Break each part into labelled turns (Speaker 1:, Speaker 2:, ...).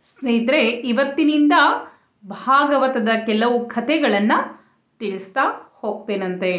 Speaker 1: ಸ್ನೇಹಿತರೆ ಇವತ್ತಿನಿಂದ ಭಾಗವತದ ಕೆಲವು ಕಥೆಗಳನ್ನು ತಿಳಿಸ್ತಾ ಹೋಗ್ತೇನಂತೆ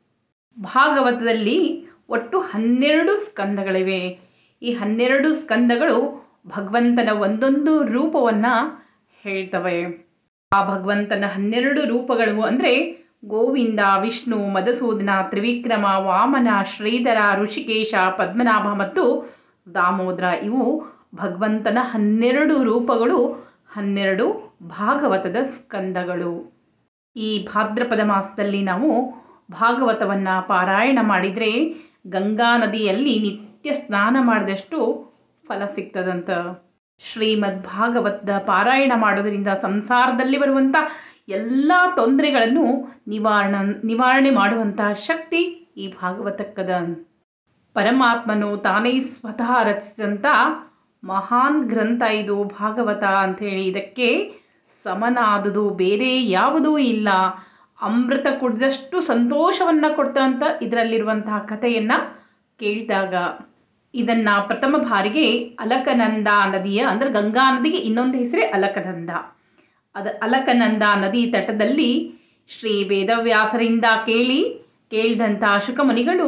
Speaker 1: ಭಾಗವತದಲ್ಲಿ ಒಟ್ಟು ಹನ್ನೆರಡು ಸ್ಕಂದಗಳಿವೆ ಈ ಹನ್ನೆರಡು ಸ್ಕಂದಗಳು ಭಗವಂತನ ಒಂದೊಂದು ರೂಪವನ್ನು ಹೇಳ್ತವೆ ಆ ಭಗವಂತನ ಹನ್ನೆರಡು ರೂಪಗಳು ಅಂದರೆ ಗೋವಿಂದ ವಿಷ್ಣು ಮಧುಸೂದನ ತ್ರಿವಿಕ್ರಮ ವಾಮನ ಶ್ರೀಧರ ಋಷಿಕೇಶ ಪದ್ಮನಾಭ ಮತ್ತು ದಾಮೋದರ ಇವು ಭಗವಂತನ ಹನ್ನೆರಡು ರೂಪಗಳು ಹನ್ನೆರಡು ಭಾಗವತದ ಸ್ಕಂದಗಳು ಈ ಭಾದ್ರಪದ ಮಾಸದಲ್ಲಿ ನಾವು ಭಾಗವತವನ್ನು ಪಾರಾಯಣ ಮಾಡಿದರೆ ಗಂಗಾ ನದಿಯಲ್ಲಿ ನಿತ್ಯ ಸ್ನಾನ ಮಾಡಿದಷ್ಟು ಫಲ ಸಿಗ್ತದಂತ ಶ್ರೀಮದ್ ಭಾಗವತದ ಪಾರಾಯಣ ಮಾಡೋದರಿಂದ ಸಂಸಾರದಲ್ಲಿ ಬರುವಂಥ ಎಲ್ಲ ತೊಂದರೆಗಳನ್ನು ನಿವಾರಣ ನಿವಾರಣೆ ಮಾಡುವಂತಹ ಶಕ್ತಿ ಈ ಭಾಗವತಕ್ಕದ ಪರಮಾತ್ಮನು ತಾನೇ ಸ್ವತಃ ರಚಿಸಿದಂಥ ಮಹಾನ್ ಗ್ರಂಥ ಇದು ಭಾಗವತ ಅಂಥೇಳಿ ಇದಕ್ಕೆ ಸಮನಾದುದು ಬೇರೆ ಯಾವುದೂ ಇಲ್ಲ ಅಮೃತ ಕುಡಿದಷ್ಟು ಸಂತೋಷವನ್ನು ಕೊಡ್ತಂತ ಇದರಲ್ಲಿರುವಂತಹ ಕಥೆಯನ್ನು ಕೇಳಿದಾಗ ಇದನ್ನು ಪ್ರಥಮ ಬಾರಿಗೆ ಅಲಕನಂದ ನದಿಯ ಅಂದರೆ ಗಂಗಾ ನದಿಗೆ ಇನ್ನೊಂದು ಹೆಸರೇ ಅಲಕನಂದ ಅದು ಅಲಕನಂದ ನದಿ ತಟದಲ್ಲಿ ಶ್ರೀ ವೇದವ್ಯಾಸರಿಂದ ಕೇಳಿ ಕೇಳಿದಂಥ ಶುಕಮುನಿಗಳು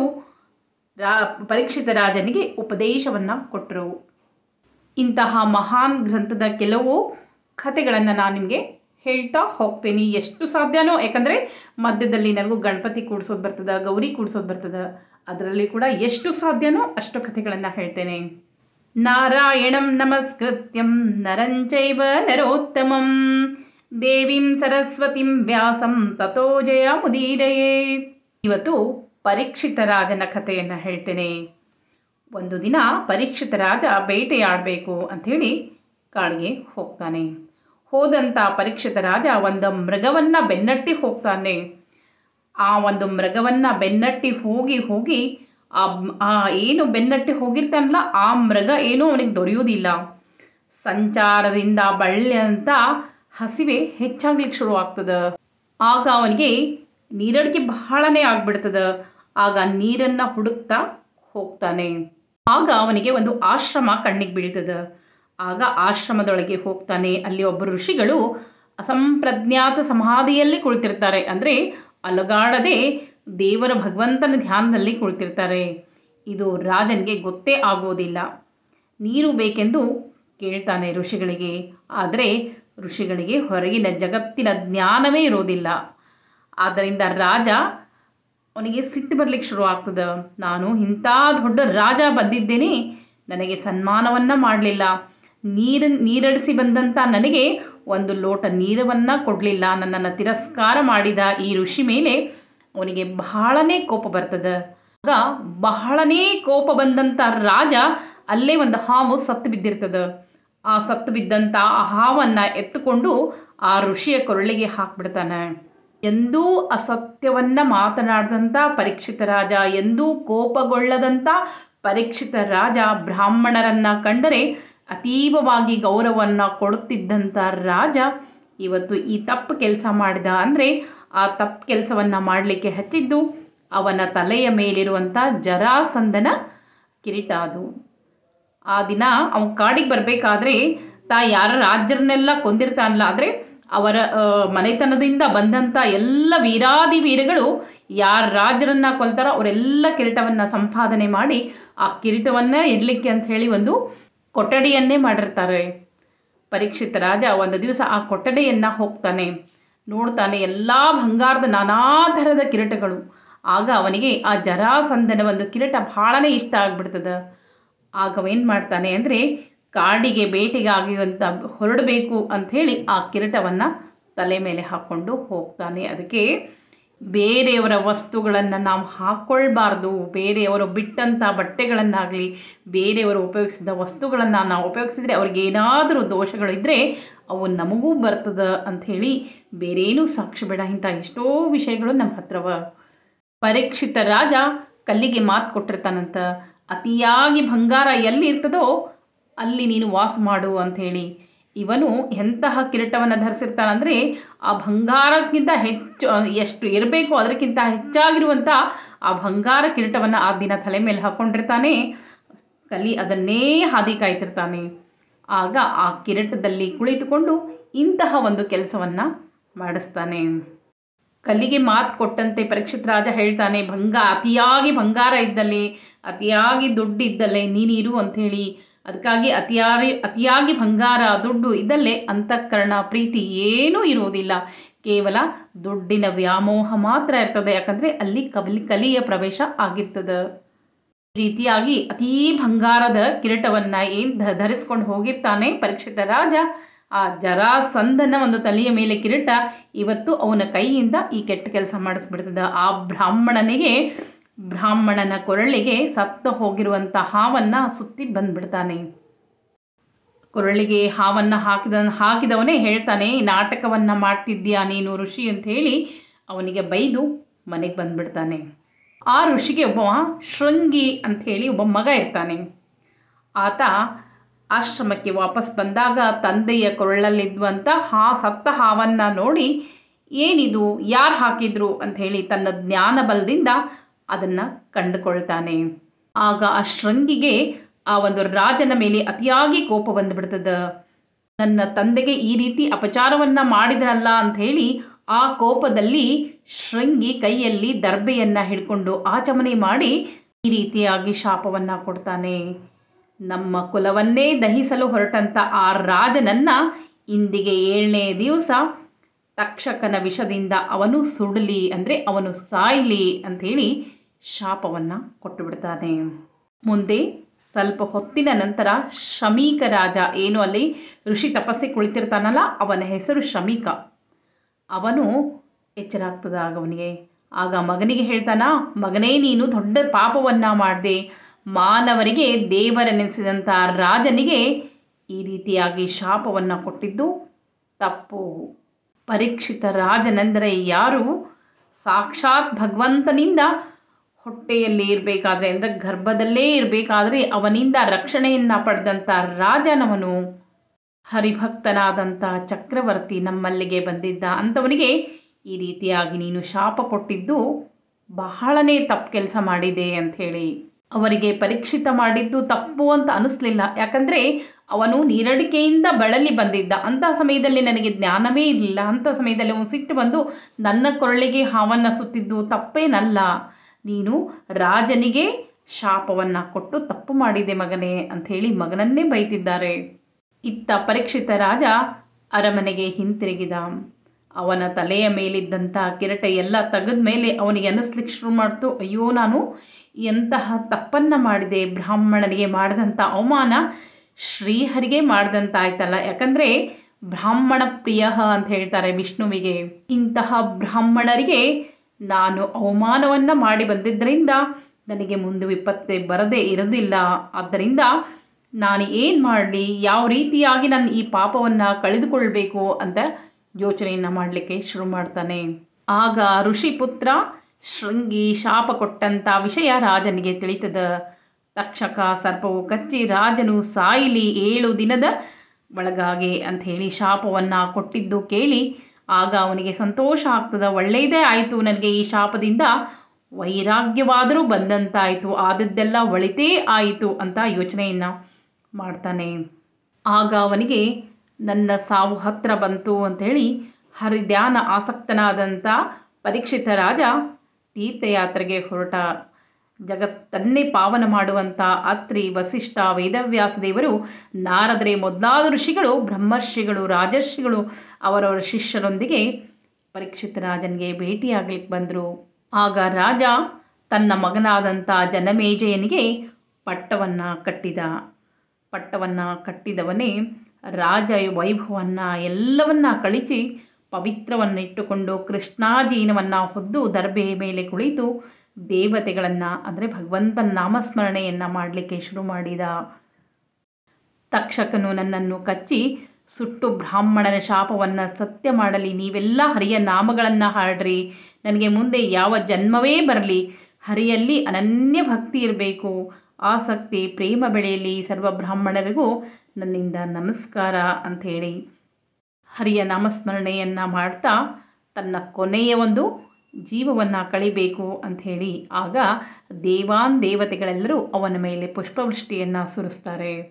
Speaker 1: ರಾ ಪರೀಕ್ಷಿತ ರಾಜನಿಗೆ ಉಪದೇಶವನ್ನು ಕೊಟ್ಟರು ಇಂತಹ ಮಹಾನ್ ಗ್ರಂಥದ ಕೆಲವು ಕಥೆಗಳನ್ನು ನಾನು ನಿಮಗೆ ಹೇಳ್ತಾ ಹೋಗ್ತೀನಿ ಎಷ್ಟು ಸಾಧ್ಯನೋ ಯಾಕಂದರೆ ಮಧ್ಯದಲ್ಲಿ ನನಗೂ ಗಣಪತಿ ಕೂಡಿಸೋದು ಬರ್ತದೆ ಗೌರಿ ಕೂಡಿಸೋದು ಬರ್ತದೆ ಅದರಲ್ಲಿ ಕೂಡ ಎಷ್ಟು ಸಾಧ್ಯನೋ ಅಷ್ಟು ಕಥೆಗಳನ್ನು ಹೇಳ್ತೇನೆ ನಾರಾಯಣಂ ನಮಸ್ಕೃತ್ಯಂ ನರಂಚೈವ ನರೋತ್ತಮಂ ದೇವಿಂ ಸರಸ್ವತಿಂ ವ್ಯಾಸಂ ತಥೋ ಜಯ ಮುದೀರಯೇ ಇವತ್ತು ಪರೀಕ್ಷಿತ ರಾಜನ ಕಥೆಯನ್ನು ಹೇಳ್ತೇನೆ ಒಂದು ದಿನ ಪರೀಕ್ಷಿತ ರಾಜ ಬೇಟೆಯಾಡಬೇಕು ಅಂಥೇಳಿ ಕಾಡಿಗೆ ಹೋಗ್ತಾನೆ ಹೋದಂಥ ಪರೀಕ್ಷಿತ ರಾಜ ಒಂದು ಮೃಗವನ್ನು ಬೆನ್ನಟ್ಟಿ ಹೋಗ್ತಾನೆ ಆ ಒಂದು ಮೃಗವನ್ನು ಬೆನ್ನಟ್ಟಿ ಹೋಗಿ ಹೋಗಿ ಆ ಆ ಏನು ಬೆನ್ನಟ್ಟಿ ಹೋಗಿರ್ತಾನಲ್ಲ ಆ ಮೃಗ ಏನೂ ಅವನಿಗೆ ದೊರೆಯೋದಿಲ್ಲ ಸಂಚಾರದಿಂದ ಬಳ್ಳಿ ಅಂತ ಹಸಿವೆ ಹೆಚ್ಚಾಗ್ಲಿಕ್ಕೆ ಶುರು ಆಗ್ತದೆ ಆಗ ಅವನಿಗೆ ನೀರಡಿಕೆ ಬಹಳನೇ ಆಗ್ಬಿಡ್ತದೆ ಆಗ ನೀರನ್ನು ಹುಡುಕ್ತಾ ಹೋಗ್ತಾನೆ ಆಗ ಅವನಿಗೆ ಒಂದು ಆಶ್ರಮ ಕಣ್ಣಿಗೆ ಬೀಳ್ತದೆ ಆಗ ಆಶ್ರಮದೊಳಗೆ ಹೋಗ್ತಾನೆ ಅಲ್ಲಿ ಒಬ್ಬರು ಋಷಿಗಳು ಅಸಂಪ್ರಜ್ಞಾತ ಸಮಾಧಿಯಲ್ಲಿ ಕುಳಿತಿರ್ತಾರೆ ಅಂದರೆ ಅಲಗಾಡದೆ ದೇವರ ಭಗವಂತನ ಧ್ಯಾನದಲ್ಲಿ ಕುಳಿತಿರ್ತಾರೆ ಇದು ರಾಜನಿಗೆ ಗೊತ್ತೇ ಆಗೋದಿಲ್ಲ ನೀರು ಬೇಕೆಂದು ಕೇಳ್ತಾನೆ ಋಷಿಗಳಿಗೆ ಆದರೆ ಋಷಿಗಳಿಗೆ ಹೊರಗಿನ ಜಗತ್ತಿನ ಜ್ಞಾನವೇ ಇರೋದಿಲ್ಲ ಆದ್ದರಿಂದ ರಾಜ ಅವನಿಗೆ ಸಿಟ್ಟು ಬರಲಿಕ್ಕೆ ಶುರು ಆಗ್ತದೆ ನಾನು ಇಂಥ ದೊಡ್ಡ ರಾಜ ಬಂದಿದ್ದೇನೆ ನನಗೆ ಸನ್ಮಾನವನ್ನು ಮಾಡಲಿಲ್ಲ ನೀರು ನೀರಡಿಸಿ ಬಂದಂಥ ನನಗೆ ಒಂದು ಲೋಟ ನೀರವನ್ನು ಕೊಡಲಿಲ್ಲ ನನ್ನನ್ನು ತಿರಸ್ಕಾರ ಮಾಡಿದ ಈ ಋಷಿ ಮೇಲೆ ಅವನಿಗೆ ಬಹಳನೇ ಕೋಪ ಬರ್ತದೆ ಆಗ ಬಹಳನೇ ಕೋಪ ಬಂದಂಥ ರಾಜ ಅಲ್ಲೇ ಒಂದು ಹಾವು ಸತ್ತು ಬಿದ್ದಿರ್ತದೆ ಆ ಸತ್ತು ಬಿದ್ದಂಥ ಆ ಹಾವನ್ನು ಎತ್ತುಕೊಂಡು ಆ ಋಷಿಯ ಕೊರಳಿಗೆ ಹಾಕ್ಬಿಡ್ತಾನೆ ಎಂದೂ ಅಸತ್ಯವನ್ನು ಮಾತನಾಡಿದಂಥ ಪರೀಕ್ಷಿತ ರಾಜ ಎಂದೂ ಕೋಪಗೊಳ್ಳದಂಥ ಪರೀಕ್ಷಿತ ರಾಜ ಬ್ರಾಹ್ಮಣರನ್ನು ಕಂಡರೆ ಅತೀವವಾಗಿ ಗೌರವವನ್ನು ಕೊಡುತ್ತಿದ್ದಂಥ ರಾಜ ಇವತ್ತು ಈ ತಪ್ಪು ಕೆಲಸ ಮಾಡಿದ ಅಂದರೆ ಆ ತಪ್ಪು ಕೆಲಸವನ್ನು ಮಾಡಲಿಕ್ಕೆ ಹಚ್ಚಿದ್ದು ಅವನ ತಲೆಯ ಮೇಲಿರುವಂಥ ಜರಾಸಂದನ ಕಿರೀಟ ಅದು ಆ ದಿನ ಅವನು ಕಾಡಿಗೆ ಬರಬೇಕಾದ್ರೆ ತಾ ಯಾರ ರಾಜ್ಯರನ್ನೆಲ್ಲ ಕೊಂದಿರ್ತಾನಲ್ಲ ಆದರೆ ಅವರ ಮನೆತನದಿಂದ ಬಂದಂಥ ಎಲ್ಲ ವೀರಾದಿ ವೀರಗಳು ಯಾರ ರಾಜರನ್ನು ಕೊಲ್ತಾರೋ ಅವರೆಲ್ಲ ಕಿರೀಟವನ್ನು ಸಂಪಾದನೆ ಮಾಡಿ ಆ ಕಿರೀಟವನ್ನೇ ಇಡಲಿಕ್ಕೆ ಅಂತ ಹೇಳಿ ಒಂದು ಕೊಠಡಿಯನ್ನೇ ಮಾಡಿರ್ತಾರೆ ಪರೀಕ್ಷಿತ ರಾಜ ಒಂದು ದಿವಸ ಆ ಕೊಠಡಿಯನ್ನು ಹೋಗ್ತಾನೆ ನೋಡ್ತಾನೆ ಎಲ್ಲ ಬಂಗಾರದ ನಾನಾ ಥರದ ಕಿರೀಟಗಳು ಆಗ ಅವನಿಗೆ ಆ ಜರಾಸಂದನ ಒಂದು ಕಿರೀಟ ಭಾಳನೇ ಇಷ್ಟ ಆಗ್ಬಿಡ್ತದೆ ಆಗ ಅವೇನು ಮಾಡ್ತಾನೆ ಅಂದರೆ ಕಾಡಿಗೆ ಬೇಟೆಗಾಗಿ ಅಂತ ಹೊರಡಬೇಕು ಅಂಥೇಳಿ ಆ ಕಿರೀಟವನ್ನು ತಲೆ ಮೇಲೆ ಹಾಕ್ಕೊಂಡು ಹೋಗ್ತಾನೆ ಅದಕ್ಕೆ ಬೇರೆಯವರ ವಸ್ತುಗಳನ್ನು ನಾವು ಹಾಕ್ಕೊಳ್ಬಾರ್ದು ಬೇರೆಯವರು ಬಿಟ್ಟಂಥ ಬಟ್ಟೆಗಳನ್ನಾಗಲಿ ಬೇರೆಯವರು ಉಪಯೋಗಿಸಿದ ವಸ್ತುಗಳನ್ನು ನಾವು ಉಪಯೋಗಿಸಿದರೆ ಅವ್ರಿಗೇನಾದರೂ ದೋಷಗಳಿದ್ದರೆ ಅವು ನಮಗೂ ಬರ್ತದೆ ಅಂಥೇಳಿ ಬೇರೇನೂ ಸಾಕ್ಷಿ ಬೇಡ ಇಂಥ ಎಷ್ಟೋ ವಿಷಯಗಳು ನಮ್ಮ ಹತ್ರವ ಪರೀಕ್ಷಿತ ರಾಜ ಕಲ್ಲಿಗೆ ಮಾತು ಕೊಟ್ಟಿರ್ತಾನಂತ ಅತಿಯಾಗಿ ಬಂಗಾರ ಎಲ್ಲಿ ಇರ್ತದೋ ಅಲ್ಲಿ ನೀನು ವಾಸ ಮಾಡು ಅಂಥೇಳಿ ಇವನು ಎಂತಹ ಕಿರೀಟವನ್ನು ಧರಿಸಿರ್ತಾನಂದರೆ ಆ ಬಂಗಾರಕ್ಕಿಂತ ಹೆಚ್ಚು ಎಷ್ಟು ಇರಬೇಕು ಅದಕ್ಕಿಂತ ಹೆಚ್ಚಾಗಿರುವಂಥ ಆ ಬಂಗಾರ ಕಿರೀಟವನ್ನು ಆ ದಿನ ತಲೆ ಮೇಲೆ ಹಾಕ್ಕೊಂಡಿರ್ತಾನೆ ಕಲಿ ಅದನ್ನೇ ಹಾದಿ ಕಾಯ್ತಿರ್ತಾನೆ ಆಗ ಆ ಕಿರೀಟದಲ್ಲಿ ಕುಳಿತುಕೊಂಡು ಇಂತಹ ಒಂದು ಕೆಲಸವನ್ನು ಮಾಡಿಸ್ತಾನೆ ಕಲ್ಲಿಗೆ ಮಾತು ಕೊಟ್ಟಂತೆ ಪರೀಕ್ಷಿತ್ ರಾಜ ಹೇಳ್ತಾನೆ ಭಂಗ ಅತಿಯಾಗಿ ಬಂಗಾರ ಇದ್ದಲ್ಲಿ ಅತಿಯಾಗಿ ದುಡ್ಡು ಇದ್ದಲ್ಲೇ ನೀನಿರು ಅಂಥೇಳಿ ಅದಕ್ಕಾಗಿ ಅತಿಯಾಗಿ ಅತಿಯಾಗಿ ಬಂಗಾರ ದುಡ್ಡು ಇದ್ದಲ್ಲೇ ಅಂತಃಕರಣ ಪ್ರೀತಿ ಏನೂ ಇರುವುದಿಲ್ಲ ಕೇವಲ ದುಡ್ಡಿನ ವ್ಯಾಮೋಹ ಮಾತ್ರ ಇರ್ತದೆ ಯಾಕಂದರೆ ಅಲ್ಲಿ ಕಲಿ ಕಲಿಯ ಪ್ರವೇಶ ಆಗಿರ್ತದೆ ಈ ರೀತಿಯಾಗಿ ಅತೀ ಬಂಗಾರದ ಕಿರೀಟವನ್ನು ಏನು ಧರಿಸ್ಕೊಂಡು ಹೋಗಿರ್ತಾನೆ ಪರೀಕ್ಷಿತ ರಾಜ ಆ ಜರಾಸಂಧನ ಒಂದು ತಲೆಯ ಮೇಲೆ ಕಿರೀಟ ಇವತ್ತು ಅವನ ಕೈಯಿಂದ ಈ ಕೆಟ್ಟ ಕೆಲಸ ಮಾಡಿಸ್ಬಿಡ್ತದೆ ಆ ಬ್ರಾಹ್ಮಣನಿಗೆ ಬ್ರಾಹ್ಮಣನ ಕೊರಳಿಗೆ ಸತ್ತ ಹೋಗಿರುವಂಥ ಹಾವನ್ನು ಸುತ್ತಿ ಬಂದ್ಬಿಡ್ತಾನೆ ಕೊರಳಿಗೆ ಹಾವನ್ನು ಹಾಕಿದ ಹಾಕಿದವನೇ ಹೇಳ್ತಾನೆ ನಾಟಕವನ್ನು ಮಾಡ್ತಿದ್ಯಾ ನೀನು ಋಷಿ ಅಂತ ಹೇಳಿ ಅವನಿಗೆ ಬೈದು ಮನೆಗೆ ಬಂದ್ಬಿಡ್ತಾನೆ ಆ ಋಷಿಗೆ ಒಬ್ಬ ಶೃಂಗಿ ಅಂಥೇಳಿ ಒಬ್ಬ ಮಗ ಇರ್ತಾನೆ ಆತ ಆಶ್ರಮಕ್ಕೆ ವಾಪಸ್ ಬಂದಾಗ ತಂದೆಯ ಕೊರಳಲ್ಲಿದ್ದಂಥ ಹಾ ಸತ್ತ ಹಾವನ್ನು ನೋಡಿ ಏನಿದು ಯಾರು ಹಾಕಿದ್ರು ಅಂಥೇಳಿ ತನ್ನ ಜ್ಞಾನ ಬಲದಿಂದ ಅದನ್ನು ಕಂಡುಕೊಳ್ತಾನೆ ಆಗ ಆ ಶೃಂಗಿಗೆ ಆ ಒಂದು ರಾಜನ ಮೇಲೆ ಅತಿಯಾಗಿ ಕೋಪ ಬಂದುಬಿಡ್ತದೆ ನನ್ನ ತಂದೆಗೆ ಈ ರೀತಿ ಅಪಚಾರವನ್ನು ಮಾಡಿದನಲ್ಲ ಅಂಥೇಳಿ ಆ ಕೋಪದಲ್ಲಿ ಶೃಂಗಿ ಕೈಯಲ್ಲಿ ದರ್ಬೆಯನ್ನು ಹಿಡ್ಕೊಂಡು ಆಚಮನೆ ಮಾಡಿ ಈ ರೀತಿಯಾಗಿ ಶಾಪವನ್ನು ಕೊಡ್ತಾನೆ ನಮ್ಮ ಕುಲವನ್ನೇ ದಹಿಸಲು ಹೊರಟಂಥ ಆ ರಾಜನನ್ನ ಇಂದಿಗೆ ಏಳನೇ ದಿವಸ ತಕ್ಷಕನ ವಿಷದಿಂದ ಅವನು ಸುಡಲಿ ಅಂದರೆ ಅವನು ಸಾಯಲಿ ಅಂಥೇಳಿ ಶಾಪವನ್ನು ಕೊಟ್ಟು ಬಿಡ್ತಾನೆ ಮುಂದೆ ಸ್ವಲ್ಪ ಹೊತ್ತಿನ ನಂತರ ಶಮೀಕ ರಾಜ ಏನು ಅಲ್ಲಿ ಋಷಿ ತಪಸ್ಸೆ ಕುಳಿತಿರ್ತಾನಲ್ಲ ಅವನ ಹೆಸರು ಶಮೀಕ ಅವನು ಎಚ್ಚರಾಗ್ತದ ಆಗ ಅವನಿಗೆ ಆಗ ಮಗನಿಗೆ ಹೇಳ್ತಾನ ಮಗನೇ ನೀನು ದೊಡ್ಡ ಪಾಪವನ್ನು ಮಾಡಿದೆ ಮಾನವರಿಗೆ ದೇವರೆನಿಸಿದಂಥ ರಾಜನಿಗೆ ಈ ರೀತಿಯಾಗಿ ಶಾಪವನ್ನು ಕೊಟ್ಟಿದ್ದು ತಪ್ಪು ಪರೀಕ್ಷಿತ ರಾಜನೆಂದರೆ ಯಾರು ಸಾಕ್ಷಾತ್ ಭಗವಂತನಿಂದ ಹೊಟ್ಟೆಯಲ್ಲಿ ಇರಬೇಕಾದ್ರೆ ಅಂದರೆ ಗರ್ಭದಲ್ಲೇ ಇರಬೇಕಾದ್ರೆ ಅವನಿಂದ ರಕ್ಷಣೆಯನ್ನು ಪಡೆದಂಥ ರಾಜನವನು ಹರಿಭಕ್ತನಾದಂಥ ಚಕ್ರವರ್ತಿ ನಮ್ಮಲ್ಲಿಗೆ ಬಂದಿದ್ದ ಅಂಥವನಿಗೆ ಈ ರೀತಿಯಾಗಿ ನೀನು ಶಾಪ ಕೊಟ್ಟಿದ್ದು ಬಹಳನೇ ತಪ್ಪು ಕೆಲಸ ಮಾಡಿದೆ ಅಂಥೇಳಿ ಅವರಿಗೆ ಪರೀಕ್ಷಿತ ಮಾಡಿದ್ದು ತಪ್ಪು ಅಂತ ಅನಿಸ್ಲಿಲ್ಲ ಯಾಕಂದರೆ ಅವನು ನೀರಡಿಕೆಯಿಂದ ಬಳಲಿ ಬಂದಿದ್ದ ಅಂಥ ಸಮಯದಲ್ಲಿ ನನಗೆ ಜ್ಞಾನವೇ ಇರಲಿಲ್ಲ ಅಂಥ ಸಮಯದಲ್ಲಿ ಅವನು ಸಿಟ್ಟು ಬಂದು ನನ್ನ ಕೊರಳಿಗೆ ಹಾವನ್ನು ಸುತ್ತಿದ್ದು ತಪ್ಪೇನಲ್ಲ ನೀನು ರಾಜನಿಗೆ ಶಾಪವನ್ನು ಕೊಟ್ಟು ತಪ್ಪು ಮಾಡಿದೆ ಮಗನೇ ಅಂಥೇಳಿ ಮಗನನ್ನೇ ಬೈತಿದ್ದಾರೆ ಇತ್ತ ಪರೀಕ್ಷಿತ ರಾಜ ಅರಮನೆಗೆ ಹಿಂತಿರುಗಿದ ಅವನ ತಲೆಯ ಮೇಲಿದ್ದಂಥ ಕಿರೀಟ ಎಲ್ಲ ತೆಗೆದ ಮೇಲೆ ಅವನಿಗೆ ಅನ್ನಿಸ್ಲಿಕ್ಕೆ ಶುರು ಮಾಡ್ತು ಅಯ್ಯೋ ನಾನು ಎಂತಹ ತಪ್ಪನ್ನು ಮಾಡಿದೆ ಬ್ರಾಹ್ಮಣನಿಗೆ ಮಾಡಿದಂಥ ಅವಮಾನ ಶ್ರೀಹರಿಗೆ ಮಾಡಿದಂಥ ಆಯ್ತಲ್ಲ ಯಾಕಂದರೆ ಬ್ರಾಹ್ಮಣ ಪ್ರಿಯ ಅಂತ ಹೇಳ್ತಾರೆ ವಿಷ್ಣುವಿಗೆ ಇಂತಹ ಬ್ರಾಹ್ಮಣರಿಗೆ ನಾನು ಅವಮಾನವನ್ನು ಮಾಡಿ ಬಂದಿದ್ದರಿಂದ ನನಗೆ ಮುಂದೆ ವಿಪತ್ತೆ ಬರದೇ ಇರೋದಿಲ್ಲ ಆದ್ದರಿಂದ ನಾನು ಏನು ಮಾಡಲಿ ಯಾವ ರೀತಿಯಾಗಿ ನಾನು ಈ ಪಾಪವನ್ನು ಕಳೆದುಕೊಳ್ಬೇಕು ಅಂತ ಯೋಚನೆಯನ್ನು ಮಾಡಲಿಕ್ಕೆ ಶುರು ಮಾಡ್ತಾನೆ ಆಗ ಋಷಿಪುತ್ರ ಶೃಂಗಿ ಶಾಪ ಕೊಟ್ಟಂಥ ವಿಷಯ ರಾಜನಿಗೆ ತಿಳಿತದ ತಕ್ಷಕ ಸರ್ಪವು ಕಚ್ಚಿ ರಾಜನು ಸಾಯಿಲಿ ಏಳು ದಿನದ ಒಳಗಾಗಿ ಅಂಥೇಳಿ ಶಾಪವನ್ನು ಕೊಟ್ಟಿದ್ದು ಕೇಳಿ ಆಗ ಅವನಿಗೆ ಸಂತೋಷ ಆಗ್ತದ ಒಳ್ಳೆಯದೇ ಆಯಿತು ನನಗೆ ಈ ಶಾಪದಿಂದ ವೈರಾಗ್ಯವಾದರೂ ಬಂದಂತಾಯಿತು ಆದದ್ದೆಲ್ಲ ಒಳಿತೇ ಆಯಿತು ಅಂತ ಯೋಚನೆಯನ್ನು ಮಾಡ್ತಾನೆ ಆಗ ಅವನಿಗೆ ನನ್ನ ಸಾವು ಹತ್ರ ಬಂತು ಅಂಥೇಳಿ ಹರಿಧ್ಯಾನ ಆಸಕ್ತನಾದಂಥ ಪರೀಕ್ಷಿತ ರಾಜ ತೀರ್ಥಯಾತ್ರೆಗೆ ಹೊರಟ ಜಗತ್ತನ್ನೇ ಪಾವನ ಮಾಡುವಂಥ ಅತ್ರಿ ವಸಿಷ್ಠ ವೇದವ್ಯಾಸ ದೇವರು ನಾರದರೆ ಮೊದಲಾದ ಋಷಿಗಳು ಬ್ರಹ್ಮರ್ಷಿಗಳು ರಾಜರ್ಷಿಗಳು ಅವರವರ ಶಿಷ್ಯರೊಂದಿಗೆ ಪರೀಕ್ಷಿತ ರಾಜನಿಗೆ ಭೇಟಿಯಾಗಲಿಕ್ಕೆ ಬಂದರು ಆಗ ರಾಜ ತನ್ನ ಮಗನಾದಂಥ ಜನಮೇಜಯನಿಗೆ ಪಟ್ಟವನ್ನು ಕಟ್ಟಿದ ಪಟ್ಟವನ್ನು ಕಟ್ಟಿದವನೇ ರಾಜ ವೈಭವವನ್ನು ಎಲ್ಲವನ್ನ ಕಳಿಸಿ ಪವಿತ್ರವನ್ನು ಇಟ್ಟುಕೊಂಡು ಕೃಷ್ಣಾಜೀನವನ್ನು ಹೊದ್ದು ದರ್ಬೆಯ ಮೇಲೆ ಕುಳಿತು ದೇವತೆಗಳನ್ನು ಅಂದರೆ ಭಗವಂತನ ನಾಮಸ್ಮರಣೆಯನ್ನು ಮಾಡಲಿಕ್ಕೆ ಶುರು ಮಾಡಿದ ತಕ್ಷಕನು ನನ್ನನ್ನು ಕಚ್ಚಿ ಸುಟ್ಟು ಬ್ರಾಹ್ಮಣನ ಶಾಪವನ್ನು ಸತ್ಯ ಮಾಡಲಿ ನೀವೆಲ್ಲ ಹರಿಯ ನಾಮಗಳನ್ನು ಹಾಡ್ರಿ ನನಗೆ ಮುಂದೆ ಯಾವ ಜನ್ಮವೇ ಬರಲಿ ಹರಿಯಲ್ಲಿ ಅನನ್ಯ ಭಕ್ತಿ ಇರಬೇಕು ಆಸಕ್ತಿ ಪ್ರೇಮ ಬೆಳೆಯಲಿ ಸರ್ವ ಬ್ರಾಹ್ಮಣರಿಗೂ ನನ್ನಿಂದ ನಮಸ್ಕಾರ ಅಂಥೇಳಿ ಹರಿಯ ನಾಮಸ್ಮರಣೆಯನ್ನು ಮಾಡ್ತಾ ತನ್ನ ಕೊನೆಯ ಒಂದು ಜೀವವನ್ನು ಕಳಿಬೇಕು ಅಂಥೇಳಿ ಆಗ ದೇವಾನ್ ದೇವತೆಗಳೆಲ್ಲರೂ ಅವನ ಮೇಲೆ ಪುಷ್ಪವೃಷ್ಟಿಯನ್ನು ಸುರಿಸ್ತಾರೆ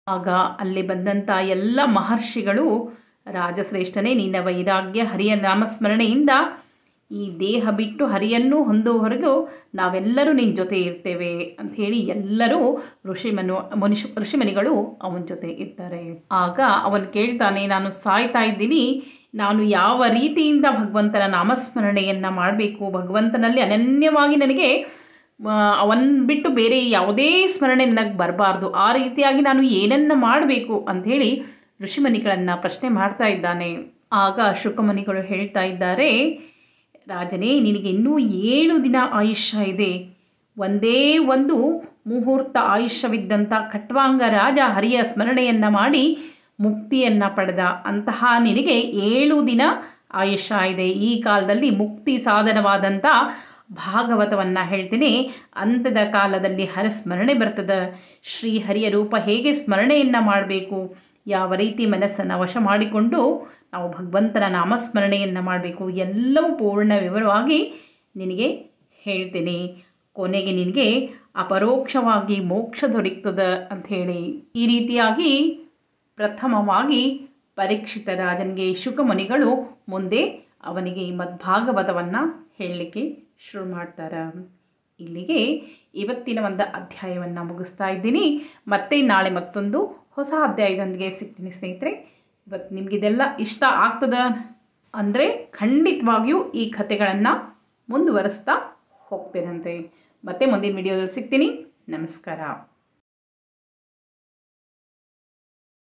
Speaker 1: ಆಗ ಅಲ್ಲಿ ಬಂದಂಥ ಎಲ್ಲ ಮಹರ್ಷಿಗಳು ರಾಜಶ್ರೇಷ್ಠನೇ ನಿನ್ನ ವೈರಾಗ್ಯ ಹರಿಯ ನಾಮಸ್ಮರಣೆಯಿಂದ ಈ ದೇಹ ಬಿಟ್ಟು ಹರಿಯನ್ನು ಹೊಂದುವವರೆಗೂ ನಾವೆಲ್ಲರೂ ನಿನ್ನ ಜೊತೆ ಇರ್ತೇವೆ ಅಂಥೇಳಿ ಎಲ್ಲರೂ ಋಷಿಮನು ಮನುಷ್ಯ ಋಷಿಮನಿಗಳು ಅವನ ಜೊತೆ ಇರ್ತಾರೆ ಆಗ ಅವನು ಕೇಳ್ತಾನೆ ನಾನು ಸಾಯ್ತಾ ಇದ್ದೀನಿ ನಾನು ಯಾವ ರೀತಿಯಿಂದ ಭಗವಂತನ ನಾಮಸ್ಮರಣೆಯನ್ನು ಮಾಡಬೇಕು ಭಗವಂತನಲ್ಲಿ ಅನನ್ಯವಾಗಿ ನನಗೆ ಅವನ್ ಬಿಟ್ಟು ಬೇರೆ ಯಾವುದೇ ಸ್ಮರಣೆ ನನಗೆ ಬರಬಾರ್ದು ಆ ರೀತಿಯಾಗಿ ನಾನು ಏನನ್ನ ಮಾಡಬೇಕು ಅಂಥೇಳಿ ಋಷಿಮನಿಗಳನ್ನು ಪ್ರಶ್ನೆ ಮಾಡ್ತಾ ಇದ್ದಾನೆ ಆಗ ಶುಕಮನಿಗಳು ಹೇಳ್ತಾ ಇದ್ದಾರೆ ರಾಜನೇ ನಿನಗೆ ಇನ್ನೂ ಏಳು ದಿನ ಆಯುಷ್ಯ ಇದೆ ಒಂದೇ ಒಂದು ಮುಹೂರ್ತ ಆಯುಷ್ಯವಿದ್ದಂಥ ಖಟ್ವಾಂಗ ರಾಜ ಹರಿಯ ಸ್ಮರಣೆಯನ್ನು ಮಾಡಿ ಮುಕ್ತಿಯನ್ನು ಪಡೆದ ಅಂತಹ ನಿನಗೆ ಏಳು ದಿನ ಆಯುಷ್ಯ ಇದೆ ಈ ಕಾಲದಲ್ಲಿ ಮುಕ್ತಿ ಸಾಧನವಾದಂಥ ಭಾಗವತವನ್ನು ಹೇಳ್ತೀನಿ ಅಂತ್ಯದ ಕಾಲದಲ್ಲಿ ಹರ ಸ್ಮರಣೆ ಬರ್ತದೆ ಶ್ರೀ ಹರಿಯ ರೂಪ ಹೇಗೆ ಸ್ಮರಣೆಯನ್ನು ಮಾಡಬೇಕು ಯಾವ ರೀತಿ ಮನಸ್ಸನ್ನು ವಶ ಮಾಡಿಕೊಂಡು ನಾವು ಭಗವಂತನ ನಾಮಸ್ಮರಣೆಯನ್ನು ಮಾಡಬೇಕು ಎಲ್ಲವೂ ಪೂರ್ಣ ವಿವರವಾಗಿ ನಿನಗೆ ಹೇಳ್ತೀನಿ ಕೊನೆಗೆ ನಿನಗೆ ಅಪರೋಕ್ಷವಾಗಿ ಮೋಕ್ಷ ದೊರಕ್ತದೆ ಅಂಥೇಳಿ ಈ ರೀತಿಯಾಗಿ ಪ್ರಥಮವಾಗಿ ಪರೀಕ್ಷಿತ ರಾಜನಿಗೆ ಶುಕಮುನಿಗಳು ಮುಂದೆ ಅವನಿಗೆ ಮದ್ಭಾಗವತವನ್ನು ಹೇಳಲಿಕ್ಕೆ ಶುರು ಮಾಡ್ತಾರೆ ಇಲ್ಲಿಗೆ ಇವತ್ತಿನ ಒಂದು ಅಧ್ಯಾಯವನ್ನು ಮುಗಿಸ್ತಾ ಇದ್ದೀನಿ ಮತ್ತೆ ನಾಳೆ ಮತ್ತೊಂದು ಹೊಸ ಅಧ್ಯಾಯದೊಂದಿಗೆ ಸಿಗ್ತೀನಿ ಸ್ನೇಹಿತರೆ ಇವತ್ತು ನಿಮಗಿದೆಲ್ಲ ಇಷ್ಟ ಆಗ್ತದ ಅಂದರೆ ಖಂಡಿತವಾಗಿಯೂ ಈ ಕಥೆಗಳನ್ನು ಮುಂದುವರಿಸ್ತಾ ಹೋಗ್ತೇನಂತೆ ಮತ್ತೆ ಮುಂದಿನ ವಿಡಿಯೋದಲ್ಲಿ ಸಿಗ್ತೀನಿ ನಮಸ್ಕಾರ